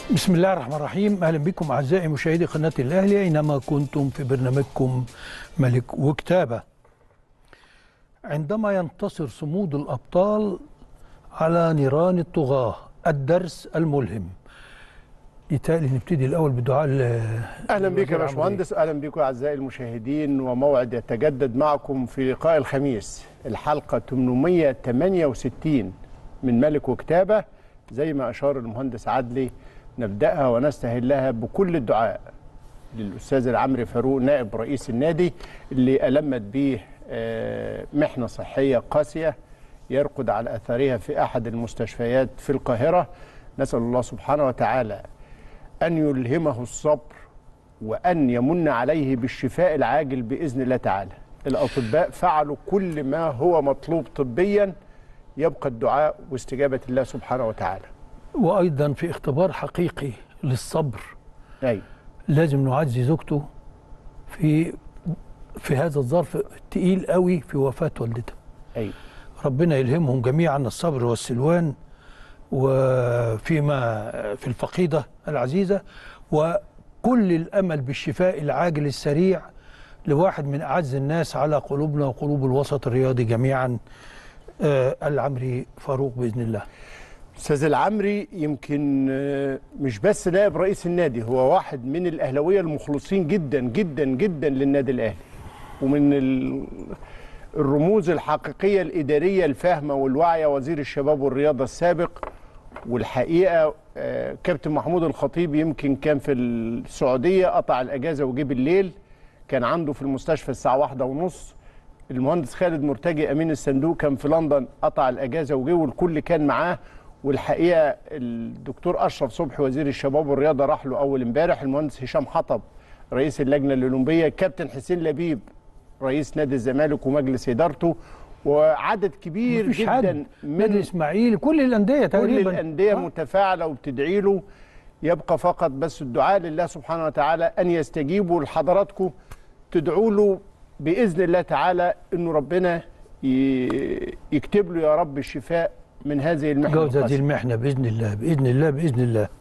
بسم الله الرحمن الرحيم اهلا بكم اعزائي مشاهدي قناه الاهلي اينما كنتم في برنامجكم ملك وكتابه عندما ينتصر صمود الابطال على نيران الطغاه الدرس الملهم يتهيألي نبتدي الاول بدعاء ال- اهلا بك يا الوزير باشمهندس اهلا بكم اعزائي المشاهدين وموعد يتجدد معكم في لقاء الخميس الحلقه 868 من ملك وكتابه زي ما اشار المهندس عدلي نبداها ونستهلها بكل الدعاء للاستاذ العمري فاروق نائب رئيس النادي اللي المت به آه، محنه صحيه قاسيه يرقد على اثرها في احد المستشفيات في القاهره نسال الله سبحانه وتعالى أن يلهمه الصبر وأن يمن عليه بالشفاء العاجل بإذن الله تعالى الأطباء فعلوا كل ما هو مطلوب طبيا يبقى الدعاء واستجابة الله سبحانه وتعالى وايضا في اختبار حقيقي للصبر أي لازم نعزي زوجته في في هذا الظرف التقيل قوي في وفاه والدتها أي ربنا يلهمهم جميعا الصبر والسلوان وفيما في الفقيدة العزيزة وكل الأمل بالشفاء العاجل السريع لواحد من أعز الناس على قلوبنا وقلوب الوسط الرياضي جميعا آه، العمري فاروق بإذن الله أستاذ العمري يمكن آه، مش بس نائب رئيس النادي هو واحد من الأهلاوية المخلصين جدا جدا جدا للنادي الأهلي ومن ال- الرموز الحقيقية الإدارية الفاهمة والواعية وزير الشباب والرياضة السابق والحقيقة آه، كابتن محمود الخطيب يمكن كان في السعودية قطع الأجازة وجه بالليل كان عنده في المستشفى الساعة واحدة ونص المهندس خالد مرتجي أمين الصندوق كان في لندن قطع الأجازة وجه والكل كان معاه والحقيقة الدكتور أشرف صبحي وزير الشباب والرياضة راح له أول امبارح المهندس هشام حطب رئيس اللجنة الأولمبية كابتن حسين لبيب رئيس نادي الزمالك ومجلس إدارته وعدد كبير مفيش جدا حد من نادي إسماعيل كل الأندية كل تقريبا الأندية آه. متفاعلة وبتدعي له يبقى فقط بس الدعاء لله سبحانه وتعالى أن يستجيبوا لحضراتكم تدعوا له بإذن الله تعالى أنه ربنا ي- يكتب له يا رب الشفاء من هذه المحنة جوز هذه القاسية. المحنة بإذن الله بإذن الله بإذن الله